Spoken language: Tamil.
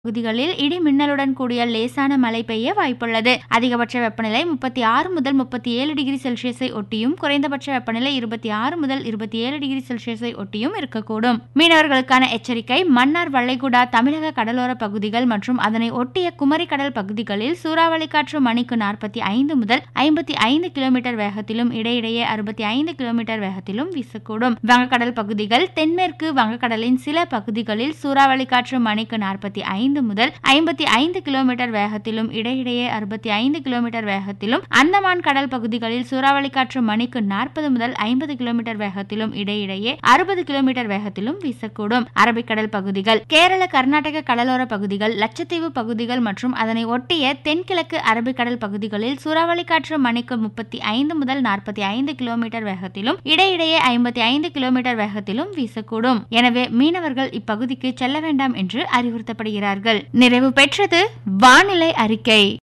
பகுதிகளில் இடி மின்னலுடன் கூடிய லேசான மழை பெய்ய வாய்ப்புள்ளது அதிகபட்ச வெப்பநிலை முப்பத்தி ஆறு முதல் முப்பத்தி ஏழு டிகிரி செல்சியஸை ஒட்டியும் குறைந்தபட்ச வெப்பநிலை இருபத்தி ஆறு முதல் இருபத்தி ஏழு டிகிரி செல்சியஸை ஒட்டியும் இருக்கக்கூடும் மீனவர்களுக்கான எச்சரிக்கை மன்னார் வளைகுடா தமிழக கடலோர பகுதிகள் மற்றும் அதனை ஒட்டிய குமரி கடல் பகுதிகளில் சூறாவளி காற்று மணிக்கு நாற்பத்தி ஐந்து முதல் ஐம்பத்தி ஐந்து கிலோமீட்டர் வேகத்திலும் இடையிடையே அறுபத்தி ஐந்து கிலோமீட்டர் வேகத்திலும் வீசக்கூடும் வங்கக்கடல் பகுதிகள் தென்மேற்கு வங்கக்கடலின் சில பகுதிகளில் சூறாவளி காற்று மணிக்கு நாற்பத்தி ஐந்து முதல் ஐம்பத்தி ஐந்து கிலோமீட்டர் வேகத்திலும் இடையிடையே அறுபத்தி ஐந்து கிலோமீட்டர் வேகத்திலும் அந்தமான் கடல் பகுதிகளில் சூறாவளி காற்று மணிக்கு நாற்பது முதல் ஐம்பது கிலோமீட்டர் வேகத்திலும் இடையிடையே அறுபது கிலோமீட்டர் வேகத்திலும் வீசக்கூடும் அரபிக்கடல் பகுதிகள் கேரள கர்நாடக கடலோர பகுதிகள் லட்சத்தீவு பகுதிகள் மற்றும் அதனை ஒட்டிய தென்கிழக்கு அரபிக்கடல் பகுதிகளில் சூறாவளி காற்று மணிக்கு முப்பத்தி ஐந்து முதல் நாற்பத்தி ஐந்து கிலோமீட்டர் வேகத்திலும் இடையிடையே ஐம்பத்தி ஐந்து கிலோமீட்டர் வேகத்திலும் வீசக்கூடும் எனவே மீனவர்கள் இப்பகுதிக்கு செல்ல வேண்டாம் என்று அறிவுறுத்தப்படுகிறார்கள் நிறைவு பெற்றது வானிலை அறிக்கை